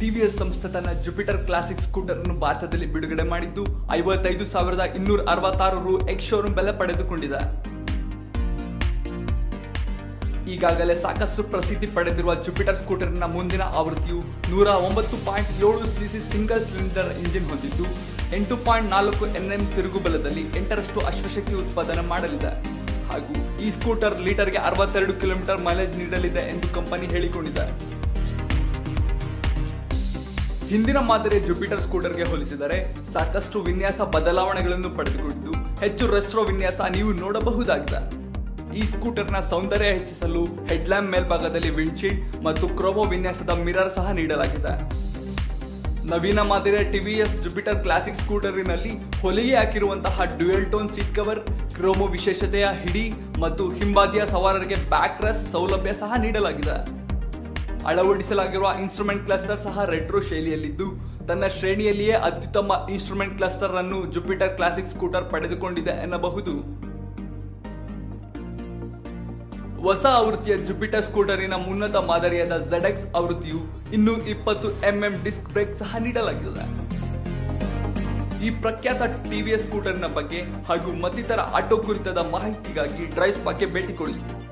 ಟಿವಿಎಸ್ ಸಂಸ್ಥೆ ತನ್ನ Jupiter classic scooter ಅನ್ನು ಭಾರತದಲ್ಲಿ ಬಿಡುಗಡೆ ಮಾಡಿದ್ದು ಐವತ್ತೈದು ಸಾವಿರದ ಇನ್ನೂರ ಅರವತ್ತಾರು ರು ಎಕ್ಸ್ ಶೋರೂಮ್ ಬೆಲೆ ಪಡೆದುಕೊಂಡಿದೆ ಈಗಾಗಲೇ ಸಾಕಷ್ಟು ಪ್ರಸಿದ್ಧಿ ಪಡೆದಿರುವ ಜುಪಿಟರ್ ಸ್ಕೂಟರ್ನ ಮುಂದಿನ ಆವೃತ್ತಿಯು ನೂರ ಒಂಬತ್ತು ಪಾಯಿಂಟ್ ಏಳು ಸಿಸಿ ಸಿಂಗಲ್ ಸಿಲಿಂಡರ್ ಇಂಜಿನ್ ಹೊಂದಿದ್ದು ಎಂಟು ಪಾಯಿಂಟ್ ನಾಲ್ಕು ಎನ್ಎಂ ತಿರುಗುಬಲದಲ್ಲಿ ಎಂಟರಷ್ಟು ಅಶ್ವಶಕ್ತಿ ಉತ್ಪಾದನೆ ಮಾಡಲಿದೆ ಹಾಗೂ ಈ ಸ್ಕೂಟರ್ ಲೀಟರ್ಗೆ ಅರವತ್ತೆರಡು ಕಿಲೋಮೀಟರ್ ಮೈಲೇಜ್ ನೀಡಲಿದೆ ಎಂದು ಕಂಪನಿ ಹೇಳಿಕೊಂಡಿದೆ ಹಿಂದಿನ ಮಾದರಿಯ ಜುಪಿಟರ್ ಸ್ಕೂಟರ್ಗೆ ಹೋಲಿಸಿದರೆ ಸಾಕಷ್ಟು ವಿನ್ಯಾಸ ಬದಲಾವಣೆಗಳನ್ನು ಪಡೆದುಕೊಂಡಿದ್ದು ಹೆಚ್ಚು ರೆಸ್ಟ್ರೋ ವಿನ್ಯಾಸ ನೀವು ನೋಡಬಹುದಾಗಿದೆ ಈ ಸ್ಕೂಟರ್ನ ಸೌಂದರ್ಯ ಹೆಚ್ಚಿಸಲು ಹೆಡ್ಲ್ಯಾಂಪ್ ಮೇಲ್ಭಾಗದಲ್ಲಿ ವಿಂಡ್ಶೀಲ್ಡ್ ಮತ್ತು ಕ್ರೋಮೋ ವಿನ್ಯಾಸದ ಮಿರರ್ ಸಹ ನೀಡಲಾಗಿದೆ ನವೀನ ಮಾದರಿಯ ಟಿವಿಎಸ್ ಜುಪಿಟರ್ ಕ್ಲಾಸಿಕ್ ಸ್ಕೂಟರಿನಲ್ಲಿ ಹೊಲಿಗೆ ಹಾಕಿರುವಂತಹ ಡ್ಯುಯಲ್ ಟೋನ್ ಸೀಟ್ ಕವರ್ ಕ್ರೋಮೋ ವಿಶೇಷತೆಯ ಹಿಡಿ ಮತ್ತು ಹಿಂಬಾದಿಯ ಸವಾರರಿಗೆ ಬ್ಯಾಕ್ ರೆಸ್ ಸೌಲಭ್ಯ ಸಹ ನೀಡಲಾಗಿದೆ ಅಳವಡಿಸಲಾಗಿರುವ ಇನ್ಸ್ಟ್ರೂಮೆಂಟ್ ಕ್ಲಸ್ಟರ್ ಸಹ ರೆಟ್ರೋ ಶೈಲಿಯಲ್ಲಿದ್ದು ತನ್ನ ಶ್ರೇಣಿಯಲ್ಲಿಯೇ ಅತ್ಯುತ್ತಮ ಇನ್ಸ್ಟ್ರೂಮೆಂಟ್ ಕ್ಲಸ್ಟರ್ ಅನ್ನು ಜುಪಿಟರ್ ಕ್ಲಾಸಿಕ್ ಸ್ಕೂಟರ್ ಪಡೆದುಕೊಂಡಿದೆ ಎನ್ನಬಹುದು ಹೊಸ ಆವೃತ್ತಿಯ ಜುಪಿಟರ್ ಸ್ಕೂಟರಿನ ಉನ್ನತ ಮಾದರಿಯಾದ ZX ಆವೃತ್ತಿಯು ಇನ್ನೂ ಇಪ್ಪತ್ತು ಎಂಎಂ ಡಿಸ್ಕ್ ಬ್ರೇಕ್ ಸಹ ನೀಡಲಾಗಿದೆ ಈ ಪ್ರಖ್ಯಾತ ಟಿವಿಎಸ್ ಸ್ಕೂಟರ್ನ ಬಗ್ಗೆ ಹಾಗೂ ಮತ್ತಿತರ ಆಟೋ ಕುರಿತಾದ ಮಾಹಿತಿಗಾಗಿ ಡ್ರೈಸ್ ಬಗ್ಗೆ ಭೇಟಿ ಕೊಡಿ